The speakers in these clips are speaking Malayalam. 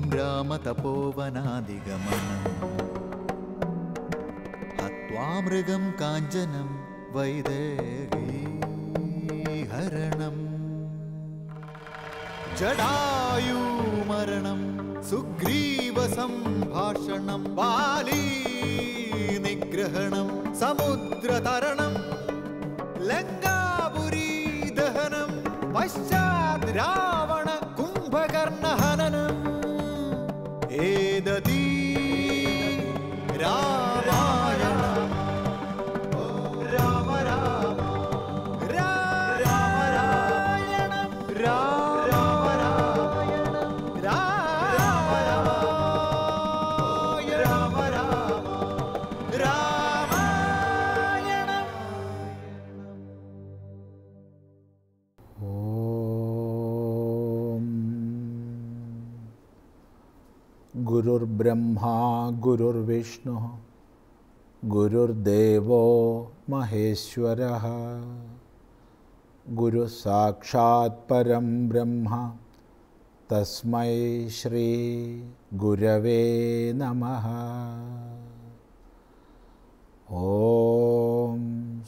രാമതപോവനാദിഗമനം ഹത്വാ മൃഗം കാഞ്ചനം വൈദേഹീഹരണം ജടായൂമരണം സുഗ്രീവ സംഭാഷണം ബാലീ നിഗ്രഹണം സമുദ്രതരണം ലങ്കാപുരീ ദഹനം പശ്ചാത് രാവണ കുംഭകർണഹനനം ഏതീ രാമായണം രാമ രാമ രാമ രാമായണം രാമ രാമായണം രാമ രാമ രാമ രാമായണം ഓം ഗുരുർബ്രഹ്മാ ഗുരുർവിഷ്ണു ഗുരുർദേവോ മഹേശ്വര ഗുരു സാക്ഷാത് പരം ബ്രഹ്മ തസ്മൈ ശ്രീ ഗുരവേ നമഃ ഓം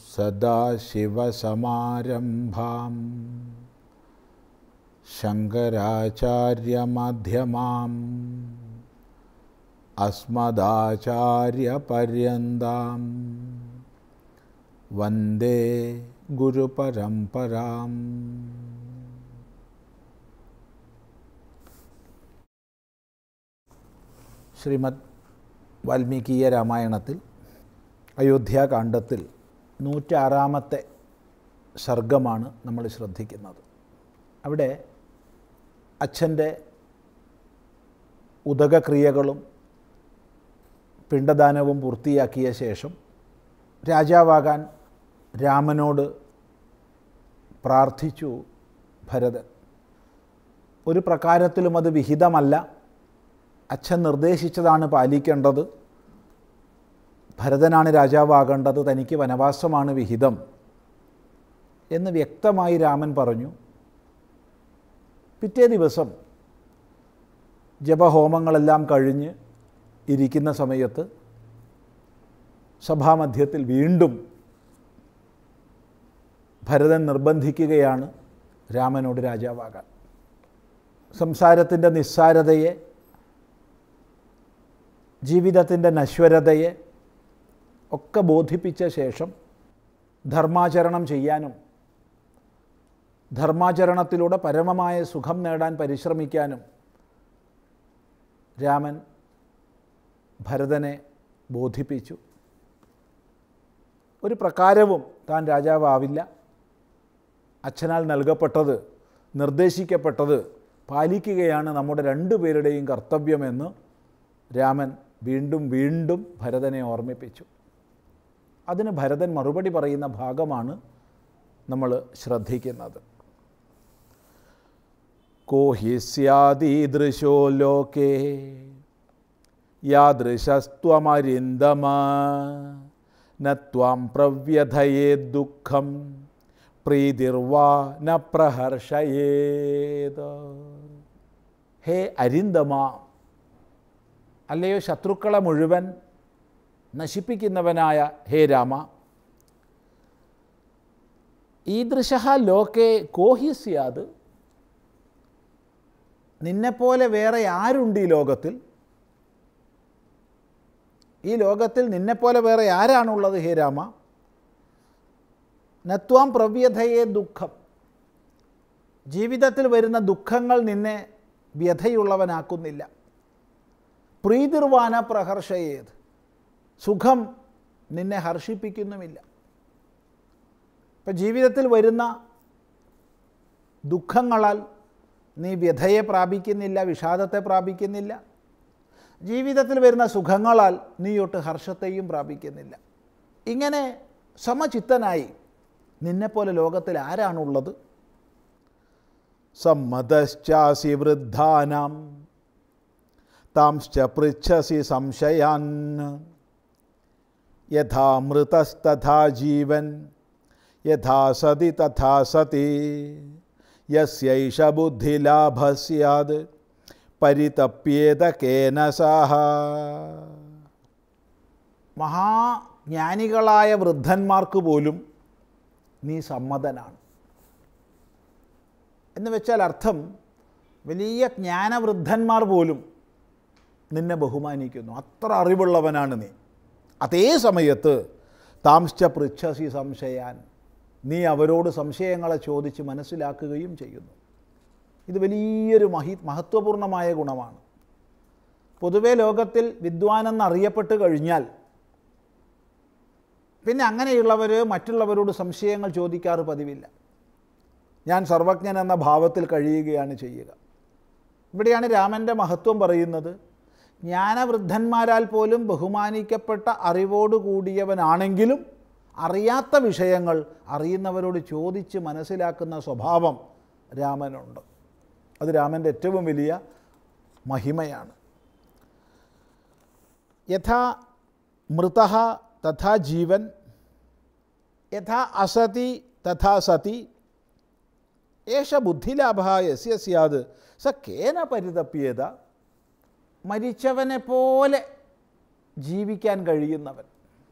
സദാശിവസമാരംഭാം ശങ്കരാചാര്യമധ്യമാം അസ്മദാചാര്യപര്യന്താം വന്ദേ ഗുരുപരമ്പരാം ശ്രീമദ് വാൽമീകീയ രാമായണത്തിൽ അയോധ്യാകാന്ഡത്തിൽ നൂറ്റാറാമത്തെ സർഗമാണ് നമ്മൾ ശ്രദ്ധിക്കുന്നത് അവിടെ അച്ഛൻ്റെ ഉദകക്രിയകളും പിണ്ടദാനവും പൂർത്തിയാക്കിയ ശേഷം രാജാവാകാൻ രാമനോട് പ്രാർത്ഥിച്ചു ഭരതൻ ഒരു പ്രകാരത്തിലും അത് വിഹിതമല്ല അച്ഛൻ നിർദ്ദേശിച്ചതാണ് പാലിക്കേണ്ടത് ഭരതനാണ് രാജാവാകേണ്ടത് തനിക്ക് വനവാസമാണ് വിഹിതം എന്ന് വ്യക്തമായി രാമൻ പറഞ്ഞു പിറ്റേ ദിവസം ജപഹോമങ്ങളെല്ലാം കഴിഞ്ഞ് ഇരിക്കുന്ന സമയത്ത് സഭാമധ്യത്തിൽ വീണ്ടും ഭരതൻ നിർബന്ധിക്കുകയാണ് രാമനോട് രാജാവാകാൻ സംസാരത്തിൻ്റെ നിസ്സാരതയെ ജീവിതത്തിൻ്റെ നശ്വരതയെ ഒക്കെ ബോധിപ്പിച്ച ശേഷം ധർമാചരണം ചെയ്യാനും ധർമാചരണത്തിലൂടെ പരമമായ സുഖം നേടാൻ പരിശ്രമിക്കാനും രാമൻ ഭരതനെ ബോധിപ്പിച്ചു ഒരു പ്രകാരവും താൻ രാജാവാവില്ല അച്ഛനാൽ നൽകപ്പെട്ടത് നിർദ്ദേശിക്കപ്പെട്ടത് പാലിക്കുകയാണ് നമ്മുടെ രണ്ടുപേരുടെയും കർത്തവ്യമെന്ന് രാമൻ വീണ്ടും വീണ്ടും ഭരതനെ ഓർമ്മിപ്പിച്ചു അതിന് ഭരതൻ മറുപടി പറയുന്ന ഭാഗമാണ് നമ്മൾ ശ്രദ്ധിക്കുന്നത് കോഹി സ്യാദീദൃശോ ലോകേ യാദൃശസ്ത്വമരിന്ദമ നത്വാം പ്രവ്യഥയേ ദുഃഖം പ്രീതിർവാ ന പ്രഹർഷയേത് ഹേ അരിന്ദമ അല്ലയോ ശത്രുക്കളെ മുഴുവൻ നശിപ്പിക്കുന്നവനായ ഹേ രാമ ഈദൃശ ലോകെ കോഹി സ്യാത് നിന്നെപ്പോലെ വേറെ ആരുണ്ട് ഈ ലോകത്തിൽ ഈ ലോകത്തിൽ നിന്നെപ്പോലെ വേറെ ആരാണുള്ളത് ഹേ രാമ നത്വാം പ്രവ്യഥയെ ദുഃഖം ജീവിതത്തിൽ വരുന്ന ദുഃഖങ്ങൾ നിന്നെ വ്യഥയുള്ളവനാക്കുന്നില്ല പ്രീതിർവാന പ്രഹർഷയേത് സുഖം നിന്നെ ഹർഷിപ്പിക്കുന്നുമില്ല ഇപ്പം ജീവിതത്തിൽ വരുന്ന ദുഃഖങ്ങളാൽ നീ വ്യഥയെ പ്രാപിക്കുന്നില്ല വിഷാദത്തെ പ്രാപിക്കുന്നില്ല ജീവിതത്തിൽ വരുന്ന സുഖങ്ങളാൽ നീ ഒട്ട് ഹർഷത്തെയും പ്രാപിക്കുന്നില്ല ഇങ്ങനെ സമചിത്തനായി നിന്നെപ്പോലെ ലോകത്തിൽ ആരാണുള്ളത് സമ്മതശ്ചാസി വൃദ്ധാനാം താംശ്ച പൃച്ഛസി സംശയാൻ യഥാ മൃതസ്തഥാ ജീവൻ യഥാ സതി തഥാ സതി യസ്യൈഷ ബുദ്ധിലാഭ സ്യാത് പരിതപ്യേത കേന സഹ മഹാജ്ഞാനികളായ വൃദ്ധന്മാർക്ക് പോലും നീ സമ്മതനാണ് എന്ന് വെച്ചാൽ അർത്ഥം വലിയ ജ്ഞാനവൃദ്ധന്മാർ പോലും നിന്നെ ബഹുമാനിക്കുന്നു അത്ര അറിവുള്ളവനാണ് നീ അതേ സമയത്ത് താംശ്ച പൃച്ഛസി സംശയാൻ നീ അവരോട് സംശയങ്ങളെ ചോദിച്ച് മനസ്സിലാക്കുകയും ചെയ്യുന്നു ഇത് വലിയൊരു മഹി മഹത്വപൂർണമായ ഗുണമാണ് പൊതുവെ ലോകത്തിൽ വിദ്വാനെന്നറിയപ്പെട്ട് കഴിഞ്ഞാൽ പിന്നെ അങ്ങനെയുള്ളവർ മറ്റുള്ളവരോട് സംശയങ്ങൾ ചോദിക്കാറ് പതിവില്ല ഞാൻ സർവജ്ഞൻ എന്ന ഭാവത്തിൽ കഴിയുകയാണ് ചെയ്യുക ഇവിടെയാണ് രാമൻ്റെ മഹത്വം പറയുന്നത് ജ്ഞാനവൃദ്ധന്മാരാൽ പോലും ബഹുമാനിക്കപ്പെട്ട അറിവോട് കൂടിയവനാണെങ്കിലും അറിയാത്ത വിഷയങ്ങൾ അറിയുന്നവരോട് ചോദിച്ച് മനസ്സിലാക്കുന്ന സ്വഭാവം രാമനുണ്ട് അത് രാമൻ്റെ ഏറ്റവും വലിയ മഹിമയാണ് യഥാ മൃത തഥാ ജീവൻ യഥാ അസതി തഥാ സതി ഏഷ ബുദ്ധിലാഭ യസ്യ സ്യാത് സ കേന പരിതപ്യേത മരിച്ചവനെ പോലെ ജീവിക്കാൻ കഴിയുന്നവൻ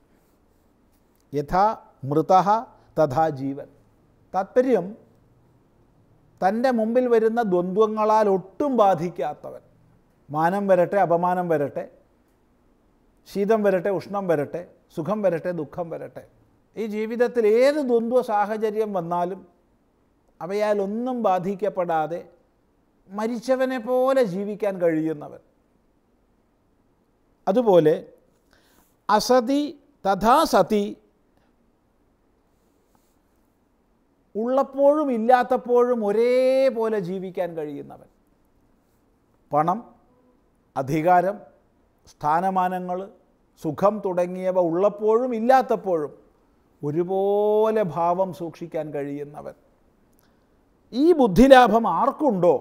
യഥാ മൃത തഥാ ജീവൻ താത്പര്യം തൻ്റെ മുമ്പിൽ വരുന്ന ദ്വന്ദ്വങ്ങളാൽ ഒട്ടും ബാധിക്കാത്തവൻ മാനം വരട്ടെ അപമാനം വരട്ടെ ശീതം വരട്ടെ ഉഷ്ണം വരട്ടെ സുഖം വരട്ടെ ദുഃഖം വരട്ടെ ഈ ജീവിതത്തിൽ ഏത് ദ്വന്ദ്വ സാഹചര്യം വന്നാലും അവയാൽ ഒന്നും ബാധിക്കപ്പെടാതെ മരിച്ചവനെ പോലെ ജീവിക്കാൻ കഴിയുന്നവൻ അതുപോലെ അസതി തഥാ സതി ഉള്ളപ്പോഴും ഇല്ലാത്തപ്പോഴും ഒരേപോലെ ജീവിക്കാൻ കഴിയുന്നവൻ പണം അധികാരം സ്ഥാനമാനങ്ങൾ സുഖം തുടങ്ങിയവ ഉള്ളപ്പോഴും ഇല്ലാത്തപ്പോഴും ഒരുപോലെ ഭാവം സൂക്ഷിക്കാൻ കഴിയുന്നവൻ ഈ ബുദ്ധിലാഭം ആർക്കുണ്ടോ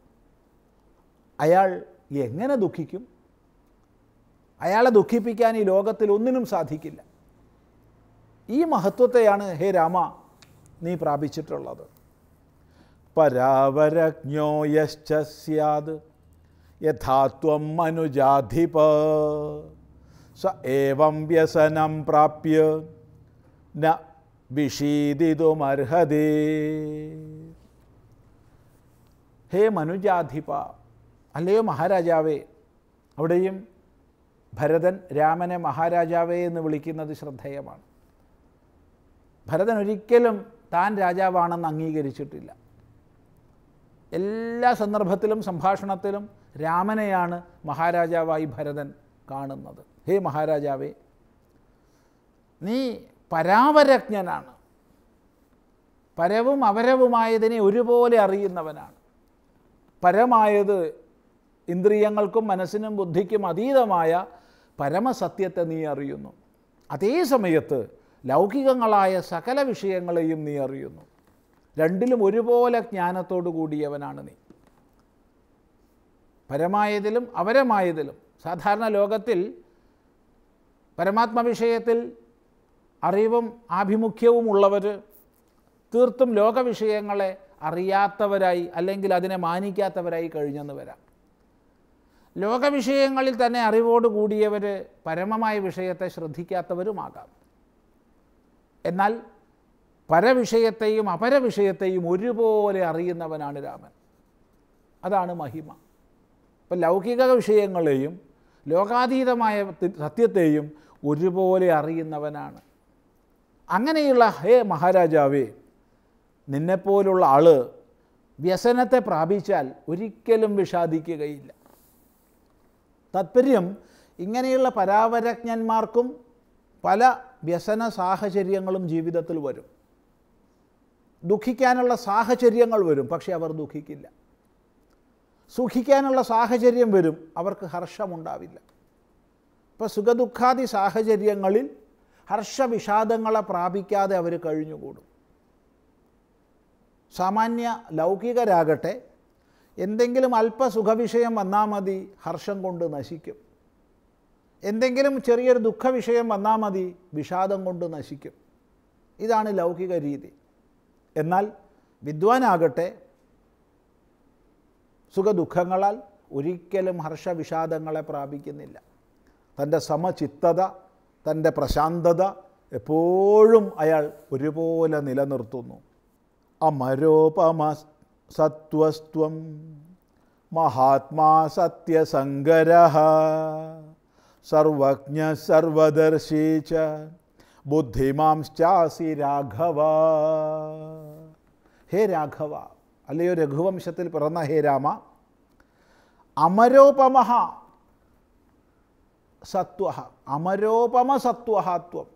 അയാൾ എങ്ങനെ ദുഃഖിക്കും അയാളെ ദുഃഖിപ്പിക്കാൻ ഈ ലോകത്തിൽ ഒന്നിനും സാധിക്കില്ല ഈ മഹത്വത്തെയാണ് ഹേ രാമ നീ പ്രാപിച്ചിട്ടുള്ളത് പരാവരജ്ഞോ യശ്ച സ്യാത് യഥാത്വം മനുജാധിപ സ ഏവം വ്യസനം പ്രാപ്യ ന വിഷീദിതുമർഹതേ ഹേ മനുജാധിപ അല്ലയോ മഹാരാജാവേ അവിടെയും ഭരതൻ രാമനെ മഹാരാജാവേ എന്ന് വിളിക്കുന്നത് ശ്രദ്ധേയമാണ് ഭരതൻ ഒരിക്കലും താൻ രാജാവാണെന്ന് അംഗീകരിച്ചിട്ടില്ല എല്ലാ സന്ദർഭത്തിലും സംഭാഷണത്തിലും രാമനെയാണ് മഹാരാജാവായി ഭരതൻ കാണുന്നത് ഹേ മഹാരാജാവേ നീ പരാവരജ്ഞനാണ് പരവും അപരവുമായതിനെ ഒരുപോലെ അറിയുന്നവനാണ് പരമായത് ഇന്ദ്രിയങ്ങൾക്കും മനസ്സിനും ബുദ്ധിക്കും അതീതമായ പരമസത്യത്തെ നീ അറിയുന്നു അതേ സമയത്ത് ലൗകികങ്ങളായ സകല വിഷയങ്ങളെയും നീ അറിയുന്നു രണ്ടിലും ഒരുപോലെ ജ്ഞാനത്തോടു കൂടിയവനാണ് നീ പരമായതിലും അപരമായതിലും സാധാരണ ലോകത്തിൽ പരമാത്മ വിഷയത്തിൽ അറിവും ആഭിമുഖ്യവും ഉള്ളവർ തീർത്തും ലോകവിഷയങ്ങളെ അറിയാത്തവരായി അല്ലെങ്കിൽ അതിനെ മാനിക്കാത്തവരായി കഴിഞ്ഞെന്ന് വരാം ലോകവിഷയങ്ങളിൽ തന്നെ അറിവോട് കൂടിയവർ പരമമായ വിഷയത്തെ ശ്രദ്ധിക്കാത്തവരുമാകാം എന്നാൽ പരവിഷയത്തെയും അപരവിഷയത്തെയും ഒരുപോലെ അറിയുന്നവനാണ് രാമൻ അതാണ് മഹിമ ഇപ്പം ലൗകിക വിഷയങ്ങളെയും ലോകാതീതമായ തി- സത്യത്തെയും ഒരുപോലെ അറിയുന്നവനാണ് അങ്ങനെയുള്ള ഹേ മഹാരാജാവേ നിന്നെപ്പോലുള്ള ആള് വ്യസനത്തെ പ്രാപിച്ചാൽ ഒരിക്കലും വിഷാദിക്കുകയില്ല താത്പര്യം ഇങ്ങനെയുള്ള പരാവരജ്ഞന്മാർക്കും പല വ്യസന സാഹചര്യങ്ങളും ജീവിതത്തിൽ വരും ദുഃഖിക്കാനുള്ള സാഹചര്യങ്ങൾ വരും പക്ഷെ അവർ ദുഃഖിക്കില്ല സുഖിക്കാനുള്ള സാഹചര്യം വരും അവർക്ക് ഹർഷമുണ്ടാവില്ല ഇപ്പോൾ സുഖദുഃഖാദി സാഹചര്യങ്ങളിൽ ഹർഷവിഷാദങ്ങളെ പ്രാപിക്കാതെ അവർ കഴിഞ്ഞുകൂടും സാമാന്യ ലൗകികരാകട്ടെ എന്തെങ്കിലും അല്പ സുഖവിഷയം വന്നാൽ മതി ഹർഷം കൊണ്ട് നശിക്കും എന്തെങ്കിലും ചെറിയൊരു ദുഃഖവിഷയം വന്നാൽ മതി വിഷാദം കൊണ്ട് നശിക്കും ഇതാണ് ലൗകിക രീതി എന്നാൽ വിദ്വാനാകട്ടെ സുഖദുഃഖങ്ങളാൽ ഒരിക്കലും ഹർഷവിഷാദങ്ങളെ പ്രാപിക്കുന്നില്ല തൻ്റെ സമചിത്തത തൻ്റെ പ്രശാന്തത എപ്പോഴും അയാൾ ഒരുപോലെ നിലനിർത്തുന്നു അമരോപമ സത്വസ്ത്വം മഹാത്മാ സത്യസങ്കര സർവജ്ഞ സർവദർശി ച ബുദ്ധിമാംശ്ചാസി രാഘവ ഹേ രാഘവ അല്ലയോ രഘുവംശത്തിൽ പിറന്ന ഹേ രാമ അമരോപമ സത്വ അമരോപമ സത്വഹാത്വം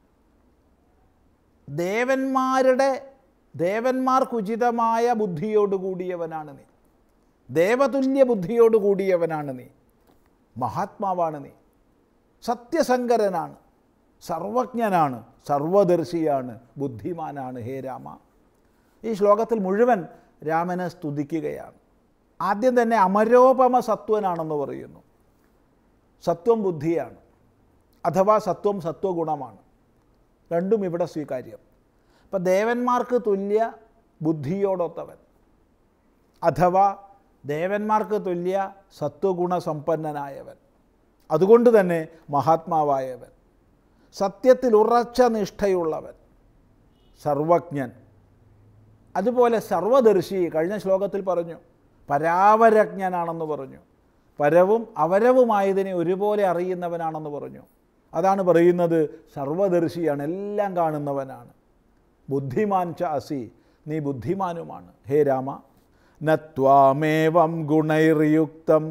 ദേവന്മാരുടെ ദേവന്മാർക്കുചിതമായ ബുദ്ധിയോടുകൂടിയവനാണ് നീ ദേവതുല്യ ബുദ്ധിയോടുകൂടിയവനാണ് നീ മഹാത്മാവാണ് നീ സത്യസങ്കരനാണ് സർവജ്ഞനാണ് സർവദർശിയാണ് ബുദ്ധിമാനാണ് ഹേ രാമ ഈ ശ്ലോകത്തിൽ മുഴുവൻ രാമനെ സ്തുതിക്കുകയാണ് ആദ്യം തന്നെ അമരോപമ സത്വനാണെന്ന് പറയുന്നു സത്വം ബുദ്ധിയാണ് അഥവാ സത്വം സത്വഗുണമാണ് രണ്ടും ഇവിടെ സ്വീകാര്യം അപ്പം ദേവന്മാർക്ക് തുല്യ ബുദ്ധിയോടൊത്തവൻ അഥവാ ദേവന്മാർക്ക് തുല്യ സത്വഗുണ സമ്പന്നനായവൻ അതുകൊണ്ട് തന്നെ മഹാത്മാവായവൻ സത്യത്തിൽ ഉറച്ച നിഷ്ഠയുള്ളവൻ സർവജ്ഞൻ അതുപോലെ സർവദർശി കഴിഞ്ഞ ശ്ലോകത്തിൽ പറഞ്ഞു പരാവരജ്ഞനാണെന്ന് പറഞ്ഞു പരവും അവരവുമായതിനെ ഒരുപോലെ അറിയുന്നവനാണെന്ന് പറഞ്ഞു അതാണ് പറയുന്നത് സർവദർശിയാണ് എല്ലാം കാണുന്നവനാണ് ബുദ്ധിമാൻ ച അസി നീ ബുദ്ധിമാനുമാണ് ഹേ രാമ നത്വാമേവം ഗുണൈർയുക്തം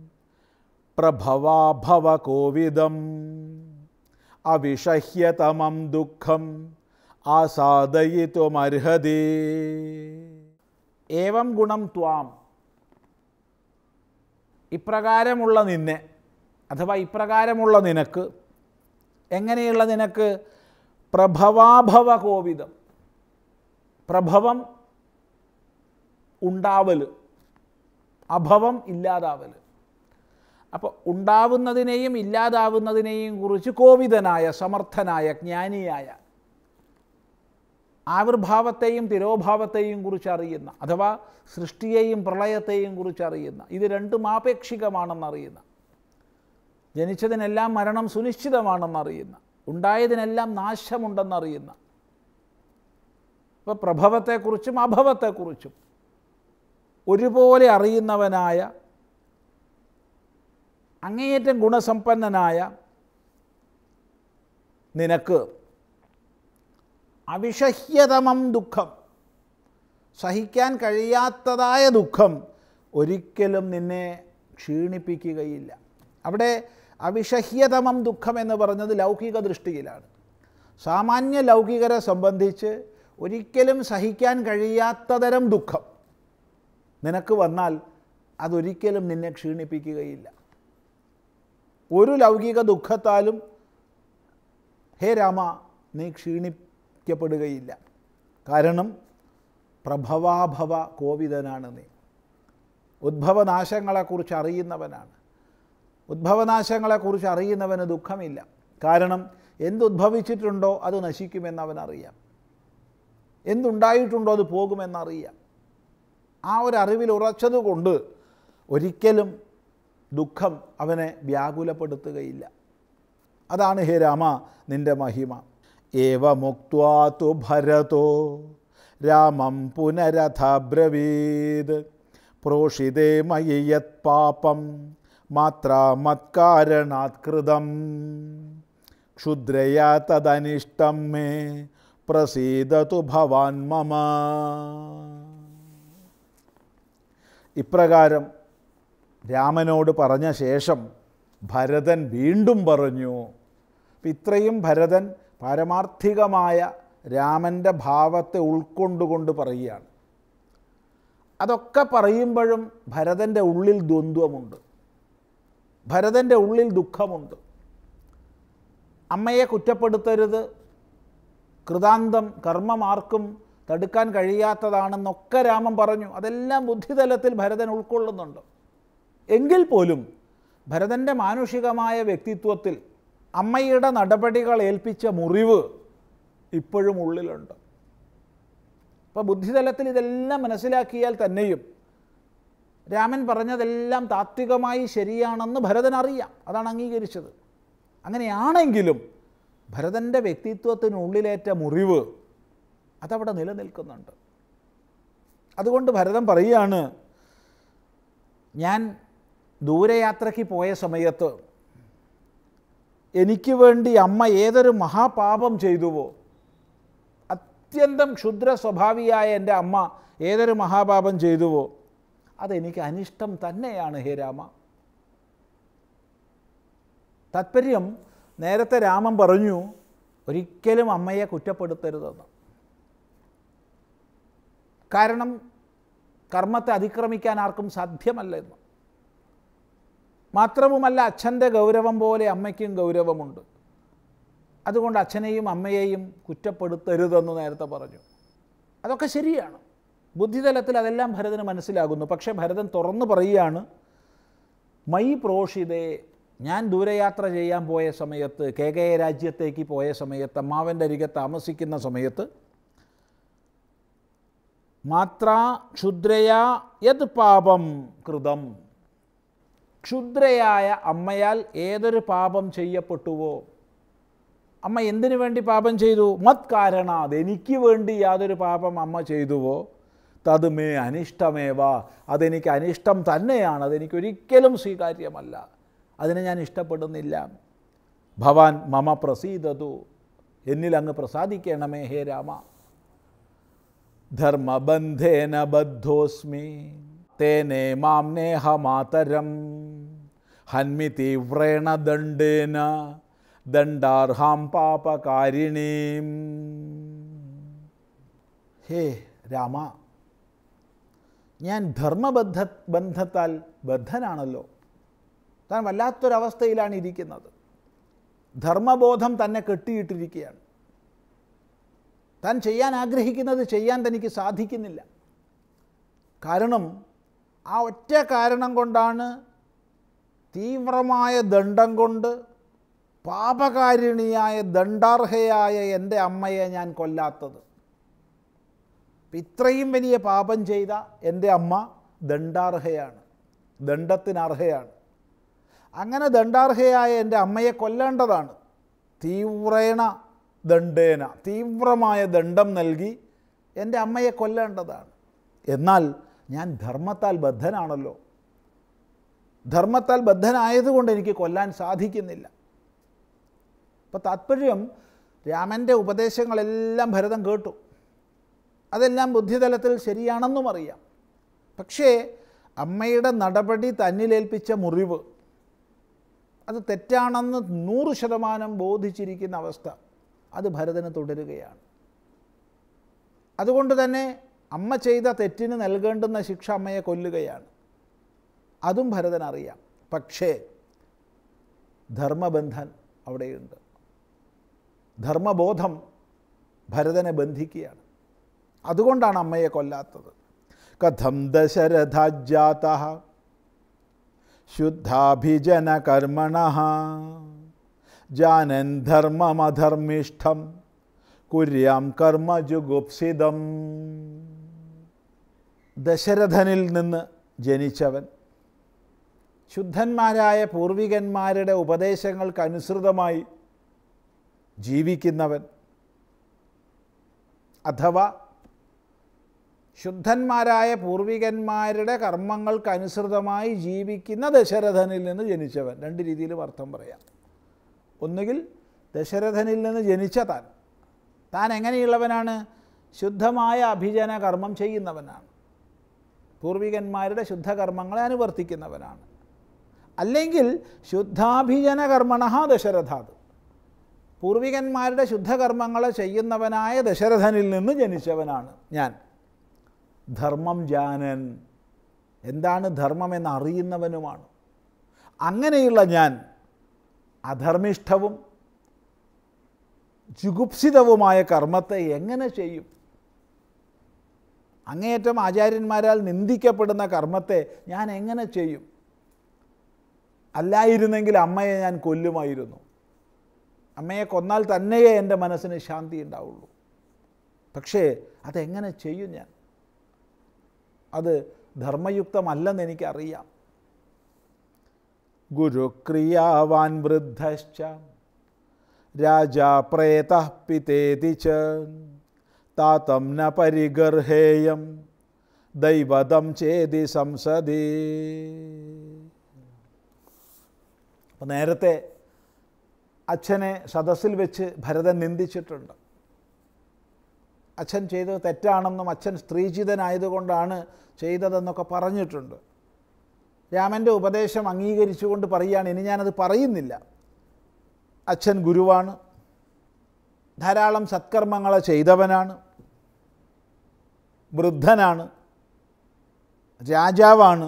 പ്രഭവാഭവ കോവിദം അവിഷഹ്യതമം ദുഃഖം ആസാദയിത്വമർഹതേ ഏവം ഗുണം ത്വാം ഇപ്രകാരമുള്ള നിന്നെ അഥവാ ഇപ്രകാരമുള്ള നിനക്ക് എങ്ങനെയുള്ള നിനക്ക് പ്രഭവാഭവ കോവിദം പ്രഭവം ഉണ്ടാവൽ അഭവം ഇല്ലാതാവൽ അപ്പോൾ ഉണ്ടാവുന്നതിനെയും ഇല്ലാതാവുന്നതിനെയും കുറിച്ച് കോവിതനായ സമർത്ഥനായ ജ്ഞാനിയായ ആവിർഭാവത്തെയും തിരോഭാവത്തെയും കുറിച്ച് അറിയുന്ന അഥവാ സൃഷ്ടിയെയും പ്രളയത്തെയും കുറിച്ച് അറിയുന്ന ഇത് രണ്ടും ആപേക്ഷികമാണെന്നറിയുന്ന ജനിച്ചതിനെല്ലാം മരണം സുനിശ്ചിതമാണെന്നറിയുന്ന ഉണ്ടായതിനെല്ലാം നാശമുണ്ടെന്നറിയുന്ന ഇപ്പോൾ പ്രഭവത്തെക്കുറിച്ചും അഭവത്തെക്കുറിച്ചും ഒരുപോലെ അറിയുന്നവനായ അങ്ങേയറ്റം ഗുണസമ്പന്നനായ നിനക്ക് അവിഷഹ്യതമം ദുഃഖം സഹിക്കാൻ കഴിയാത്തതായ ദുഃഖം ഒരിക്കലും നിന്നെ ക്ഷീണിപ്പിക്കുകയില്ല അവിടെ അവിഷഹ്യതമം ദുഃഖം എന്ന് പറഞ്ഞത് ലൗകിക ദൃഷ്ടിയിലാണ് സാമാന്യ ലൗകികരെ സംബന്ധിച്ച് ഒരിക്കലും സഹിക്കാൻ കഴിയാത്തതരം ദുഃഖം നിനക്ക് വന്നാൽ അതൊരിക്കലും നിന്നെ ക്ഷീണിപ്പിക്കുകയില്ല ഒരു ലൗകിക ദുഃഖത്താലും ഹേ രാമ നീ ക്ഷീണിക്കപ്പെടുകയില്ല കാരണം പ്രഭവാഭവ കോവിതനാണ് നീ ഉദ്ഭവനാശങ്ങളെക്കുറിച്ച് അറിയുന്നവനാണ് ഉദ്ഭവനാശങ്ങളെക്കുറിച്ച് അറിയുന്നവന് ദുഃഖമില്ല കാരണം എന്തുദ്ഭവിച്ചിട്ടുണ്ടോ അത് നശിക്കുമെന്ന് അവനറിയാം എന്തുണ്ടായിട്ടുണ്ടോ അത് പോകുമെന്നറിയാം ആ ഒരു അറിവിൽ ഉറച്ചതുകൊണ്ട് ഒരിക്കലും ദുഃഖം അവനെ വ്യാകുലപ്പെടുത്തുകയില്ല അതാണ് ഹേ രാമ നിൻ്റെ മഹിമ ഏവ മുക്വാതു ഭരതോ രാമം പുനരഥബ്രവീത് പ്രോഷിതേ മയി യത് പാപം മാത്രാമത്കാരണാത് കൃതം ക്ഷുദ്രയാ തദനിഷ്ടം മേ പ്രസീദതു ഭവാൻ മമ ഇപ്രകാരം രാമനോട് പറഞ്ഞ ശേഷം ഭരതൻ വീണ്ടും പറഞ്ഞു അപ്പം ഇത്രയും ഭരതൻ പാരമാർത്ഥികമായ രാമൻ്റെ ഭാവത്തെ ഉൾക്കൊണ്ടുകൊണ്ട് പറയുകയാണ് അതൊക്കെ പറയുമ്പോഴും ഭരതൻ്റെ ഉള്ളിൽ ദ്വന്ദ്വമുണ്ട് ഭരതൻ്റെ ഉള്ളിൽ ദുഃഖമുണ്ട് അമ്മയെ കുറ്റപ്പെടുത്തരുത് കൃതാന്തം കർമ്മമാർക്കും തടുക്കാൻ കഴിയാത്തതാണെന്നൊക്കെ രാമൻ പറഞ്ഞു അതെല്ലാം ബുദ്ധിതലത്തിൽ ഭരതൻ ഉൾക്കൊള്ളുന്നുണ്ട് എങ്കിൽ പോലും ഭരതൻ്റെ മാനുഷികമായ വ്യക്തിത്വത്തിൽ അമ്മയുടെ നടപടികൾ ഏൽപ്പിച്ച മുറിവ് ഇപ്പോഴും ഉള്ളിലുണ്ട് അപ്പോൾ ബുദ്ധിതലത്തിൽ ഇതെല്ലാം മനസ്സിലാക്കിയാൽ തന്നെയും രാമൻ പറഞ്ഞതെല്ലാം താത്വികമായി ശരിയാണെന്ന് ഭരതൻ അറിയാം അതാണ് അംഗീകരിച്ചത് അങ്ങനെയാണെങ്കിലും ഭരതൻ്റെ വ്യക്തിത്വത്തിനുള്ളിലേറ്റ മുറിവ് അതവിടെ നിലനിൽക്കുന്നുണ്ട് അതുകൊണ്ട് ഭരതൻ പറയുകയാണ് ഞാൻ ദൂരയാത്രയ്ക്ക് പോയ സമയത്ത് എനിക്ക് വേണ്ടി അമ്മ ഏതൊരു മഹാപാപം ചെയ്തുവോ അത്യന്തം ക്ഷുദ്ര സ്വഭാവിയായ എൻ്റെ അമ്മ ഏതൊരു മഹാപാപം ചെയ്തുവോ അതെനിക്ക് അനിഷ്ടം തന്നെയാണ് ഹേ രാമ താത്പര്യം നേരത്തെ രാമൻ പറഞ്ഞു ഒരിക്കലും അമ്മയെ കുറ്റപ്പെടുത്തരുതെന്ന് കാരണം കർമ്മത്തെ അതിക്രമിക്കാൻ ആർക്കും സാധ്യമല്ല എന്ന് മാത്രവുമല്ല അച്ഛൻ്റെ ഗൗരവം പോലെ അമ്മയ്ക്കും ഗൗരവമുണ്ട് അതുകൊണ്ട് അച്ഛനെയും അമ്മയെയും കുറ്റപ്പെടുത്തരുതെന്ന് നേരത്തെ പറഞ്ഞു അതൊക്കെ ശരിയാണ് ബുദ്ധിതലത്തിൽ അതെല്ലാം ഭരതന് മനസ്സിലാകുന്നു പക്ഷേ ഭരതൻ തുറന്നു പറയുകയാണ് മൈ പ്രോഷിതേ ഞാൻ ദൂരയാത്ര ചെയ്യാൻ പോയ സമയത്ത് കേകയ രാജ്യത്തേക്ക് പോയ സമയത്ത് അമ്മാവൻ്റെ അരികെ താമസിക്കുന്ന സമയത്ത് മാത്രാ ക്ഷുദ്രയാ യത് പാപം കൃതം ക്ഷുദ്രയായ അമ്മയാൽ ഏതൊരു പാപം ചെയ്യപ്പെട്ടുവോ അമ്മ എന്തിനു വേണ്ടി പാപം ചെയ്തു മത് കാരണാത് എനിക്ക് വേണ്ടി യാതൊരു പാപം അമ്മ ചെയ്തുവോ തത് മേ അനിഷ്ടമേവ അതെനിക്ക് അനിഷ്ടം തന്നെയാണ് അതെനിക്കൊരിക്കലും സ്വീകാര്യമല്ല അതിനെ ഞാൻ ഇഷ്ടപ്പെടുന്നില്ല ഭവാൻ മമ പ്രസീതതു എന്നിൽ അങ്ങ് പ്രസാദിക്കണമേ ഹേ രാമ ധർമ്മബന്ധേന ബദ്ധോസ്മി തേനേ മാം നേഹമാതരം ഹന്മി തീവ്രേണ ദണ്ഡേന ദണ്ഡാർഹാം പാപകാരിണീം ഹേ രാമ ഞാൻ ധർമ്മബദ്ധ ബന്ധത്താൽ ബദ്ധനാണല്ലോ താൻ വല്ലാത്തൊരവസ്ഥയിലാണ് ഇരിക്കുന്നത് ധർമ്മബോധം തന്നെ കെട്ടിയിട്ടിരിക്കുകയാണ് താൻ ചെയ്യാൻ ആഗ്രഹിക്കുന്നത് ചെയ്യാൻ തനിക്ക് സാധിക്കുന്നില്ല കാരണം ആ ഒറ്റ കാരണം കൊണ്ടാണ് തീവ്രമായ ദണ്ഡം കൊണ്ട് പാപകാരിണിയായ ദണ്ഡാർഹയായ എൻ്റെ അമ്മയെ ഞാൻ കൊല്ലാത്തത് ഇത്രയും വലിയ പാപം ചെയ്ത എൻ്റെ അമ്മ ദണ്ഡാർഹയാണ് ദണ്ഡത്തിനർഹയാണ് അങ്ങനെ ദണ്ഡാർഹയായ എൻ്റെ അമ്മയെ കൊല്ലേണ്ടതാണ് തീവ്രേണ ദണ്ഡേന തീവ്രമായ ദണ്ഡം നൽകി എൻ്റെ അമ്മയെ കൊല്ലേണ്ടതാണ് എന്നാൽ ഞാൻ ധർമ്മത്താൽ ബദ്ധനാണല്ലോ ധർമ്മത്താൽ ബദ്ധനായതുകൊണ്ട് എനിക്ക് കൊല്ലാൻ സാധിക്കുന്നില്ല അപ്പോൾ താത്പര്യം രാമൻ്റെ ഉപദേശങ്ങളെല്ലാം ഭരതൻ കേട്ടു അതെല്ലാം ബുദ്ധിതലത്തിൽ ശരിയാണെന്നും അറിയാം പക്ഷേ അമ്മയുടെ നടപടി തന്നിലേൽപ്പിച്ച മുറിവ് അത് തെറ്റാണെന്ന് നൂറ് ശതമാനം ബോധിച്ചിരിക്കുന്ന അവസ്ഥ അത് ഭരതന് തുടരുകയാണ് അതുകൊണ്ട് തന്നെ അമ്മ ചെയ്ത തെറ്റിന് നൽകേണ്ടുന്ന ശിക്ഷ അമ്മയെ കൊല്ലുകയാണ് അതും ഭരതൻ അറിയാം പക്ഷേ ധർമ്മബന്ധൻ അവിടെയുണ്ട് ധർമ്മബോധം ഭരതനെ ബന്ധിക്കുകയാണ് അതുകൊണ്ടാണ് അമ്മയെ കൊല്ലാത്തത് കഥം ദശരഥാജാത ശുദ്ധാഭിജനകർമ്മണ ജാനൻ ധർമ്മമധർമ്മിഷ്ഠം കുര്യാം കർമ്മജുഗുപ്സിതം ദശരഥനിൽ നിന്ന് ജനിച്ചവൻ ശുദ്ധന്മാരായ പൂർവികന്മാരുടെ ഉപദേശങ്ങൾക്കനുസൃതമായി ജീവിക്കുന്നവൻ അഥവാ ശുദ്ധന്മാരായ പൂർവികന്മാരുടെ കർമ്മങ്ങൾക്കനുസൃതമായി ജീവിക്കുന്ന ദശരഥനിൽ നിന്ന് ജനിച്ചവൻ രണ്ട് രീതിയിലും അർത്ഥം പറയാം ഒന്നുകിൽ ദശരഥനിൽ നിന്ന് ജനിച്ച താൻ താൻ എങ്ങനെയുള്ളവനാണ് ശുദ്ധമായ അഭിജന കർമ്മം ചെയ്യുന്നവനാണ് പൂർവികന്മാരുടെ ശുദ്ധകർമ്മങ്ങളെ അനുവർത്തിക്കുന്നവനാണ് അല്ലെങ്കിൽ ശുദ്ധാഭിജന കർമ്മണ ദശരഥാത് പൂർവികന്മാരുടെ ശുദ്ധകർമ്മങ്ങളെ ചെയ്യുന്നവനായ ദശരഥനിൽ നിന്ന് ജനിച്ചവനാണ് ഞാൻ ധർമ്മം ജാനൻ എന്താണ് ധർമ്മമെന്ന് അറിയുന്നവനുമാണ് അങ്ങനെയുള്ള ഞാൻ അധർമ്മിഷ്ഠവും ജുഗുപ്സിതവുമായ കർമ്മത്തെ എങ്ങനെ ചെയ്യും അങ്ങേയറ്റം ആചാര്യന്മാരാൽ നിന്ദിക്കപ്പെടുന്ന കർമ്മത്തെ ഞാൻ എങ്ങനെ ചെയ്യും അല്ലായിരുന്നെങ്കിൽ അമ്മയെ ഞാൻ കൊല്ലുമായിരുന്നു അമ്മയെ കൊന്നാൽ തന്നെയേ എൻ്റെ മനസ്സിന് ശാന്തി ഉണ്ടാവുള്ളൂ പക്ഷേ അതെങ്ങനെ ചെയ്യും ഞാൻ അത് ധർമ്മയുക്തമല്ലെന്ന് എനിക്കറിയാം ഗുരുക്രിയാവാൻ വൃദ്ധശ്ച രാജാ പ്രേത പിതേതി ച താതം ന പരിഗർഹേയം ദൈവതം ചേതി സംസദി അപ്പം നേരത്തെ അച്ഛനെ സദസ്സിൽ വെച്ച് ഭരതൻ നിന്ദിച്ചിട്ടുണ്ട് അച്ഛൻ ചെയ്തത് തെറ്റാണെന്നും അച്ഛൻ സ്ത്രീജിതനായതുകൊണ്ടാണ് ചെയ്തതെന്നൊക്കെ പറഞ്ഞിട്ടുണ്ട് രാമൻ്റെ ഉപദേശം അംഗീകരിച്ചുകൊണ്ട് പറയുകയാണ് ഇനി ഞാനത് പറയുന്നില്ല അച്ഛൻ ഗുരുവാണ് ധാരാളം സത്കർമ്മങ്ങളെ ചെയ്തവനാണ് വൃദ്ധനാണ് രാജാവാണ്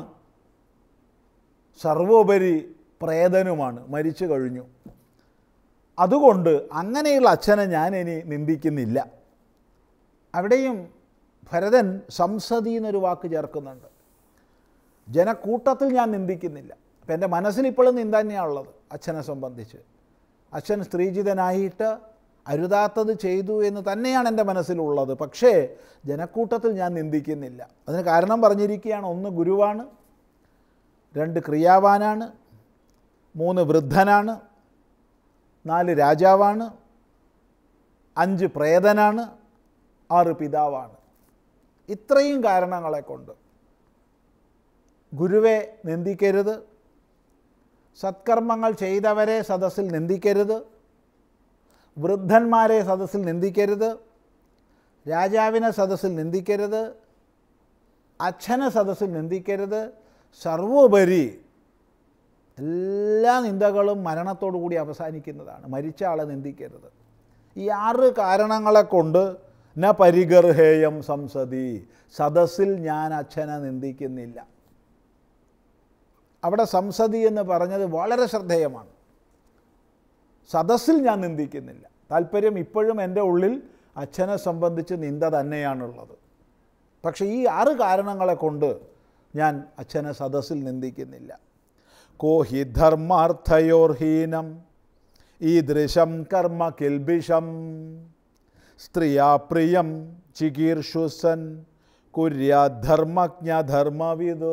സർവോപരി പ്രേതനുമാണ് മരിച്ചു കഴിഞ്ഞു അതുകൊണ്ട് അങ്ങനെയുള്ള അച്ഛനെ ഞാൻ ഇനി നിന്ദിക്കുന്നില്ല അവിടെയും ഭരതൻ സംസതി എന്നൊരു വാക്ക് ചേർക്കുന്നുണ്ട് ജനക്കൂട്ടത്തിൽ ഞാൻ നിന്ദിക്കുന്നില്ല അപ്പം എൻ്റെ മനസ്സിൽ ഇപ്പോഴും നിന്ദ തന്നെയാണുള്ളത് അച്ഛനെ സംബന്ധിച്ച് അച്ഛൻ സ്ത്രീജിതനായിട്ട് അരുതാത്തത് ചെയ്തു എന്ന് തന്നെയാണ് എൻ്റെ മനസ്സിലുള്ളത് പക്ഷേ ജനക്കൂട്ടത്തിൽ ഞാൻ നിന്ദിക്കുന്നില്ല അതിന് കാരണം പറഞ്ഞിരിക്കുകയാണ് ഒന്ന് ഗുരുവാണ് രണ്ട് ക്രിയാവാനാണ് മൂന്ന് വൃദ്ധനാണ് നാല് രാജാവാണ് അഞ്ച് പ്രേതനാണ് ആറ് പിതാവാണ് ഇത്രയും കാരണങ്ങളെ കൊണ്ട് ഗുരുവെ നിന്ദിക്കരുത് സത്കർമ്മങ്ങൾ ചെയ്തവരെ സദസ്സിൽ നിന്ദിക്കരുത് വൃദ്ധന്മാരെ സദസ്സിൽ നിന്ദിക്കരുത് രാജാവിനെ സദസ്സിൽ നിന്ദിക്കരുത് അച്ഛനെ സദസ്സിൽ നിന്ദിക്കരുത് സർവോപരി എല്ലാ നിന്ദകളും മരണത്തോടു കൂടി അവസാനിക്കുന്നതാണ് മരിച്ച ആളെ നിന്ദിക്കരുത് ഈ ആറ് കാരണങ്ങളെ കൊണ്ട് ന പരിഗർഹേയം സംസതി സദസ്സിൽ ഞാൻ അച്ഛനെ നിന്ദിക്കുന്നില്ല അവിടെ സംസതി എന്ന് പറഞ്ഞത് വളരെ ശ്രദ്ധേയമാണ് സദസ്സിൽ ഞാൻ നിന്ദിക്കുന്നില്ല താല്പര്യം ഇപ്പോഴും എൻ്റെ ഉള്ളിൽ അച്ഛനെ സംബന്ധിച്ച് നിന്ദ തന്നെയാണുള്ളത് പക്ഷേ ഈ ആറ് കാരണങ്ങളെ കൊണ്ട് ഞാൻ അച്ഛനെ സദസ്സിൽ നിന്ദിക്കുന്നില്ല കോ ഹി ധർമാർത്ഥയോർഹീനം ഈദൃശം കർമ്മ കിൽബിഷം സ്ത്രീയാ പ്രിയം ചികീർഷുസൻ കുര്യാധർമ്മജ്ഞധർമ്മവിദോ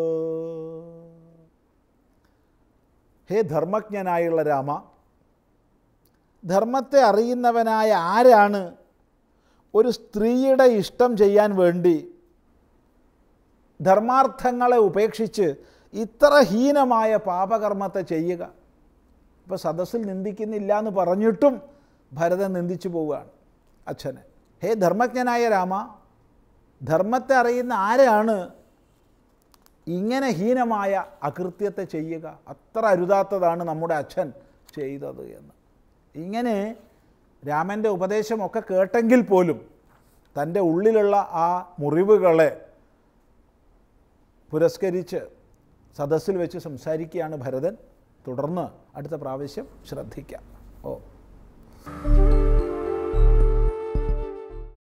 ഹേ ധർമ്മജ്ഞനായുള്ള രാമ ധർമ്മത്തെ അറിയുന്നവനായ ആരാണ് ഒരു സ്ത്രീയുടെ ഇഷ്ടം ചെയ്യാൻ വേണ്ടി ധർമാർത്ഥങ്ങളെ ഉപേക്ഷിച്ച് ഇത്ര ഹീനമായ പാപകർമ്മത്തെ ചെയ്യുക ഇപ്പോൾ സദസ്സിൽ നിന്ദിക്കുന്നില്ല എന്ന് പറഞ്ഞിട്ടും ഭരതൻ നിന്ദിച്ചു പോവുകയാണ് അച്ഛനെ ഹേ ധർമ്മജ്ഞനായ രാമ ധർമ്മത്തെ അറിയുന്ന ആരാണ് ഇങ്ങനെ ഹീനമായ അകൃത്യത്തെ ചെയ്യുക അത്ര അരുതാത്തതാണ് നമ്മുടെ അച്ഛൻ ചെയ്തത് എന്ന് ഇങ്ങനെ രാമൻ്റെ ഉപദേശമൊക്കെ കേട്ടെങ്കിൽ പോലും തൻ്റെ ഉള്ളിലുള്ള ആ മുറിവുകളെ പുരസ്കരിച്ച് സദസ്സിൽ വെച്ച് സംസാരിക്കുകയാണ് ഭരതൻ തുടർന്ന് അടുത്ത പ്രാവശ്യം ശ്രദ്ധിക്കാം ഓ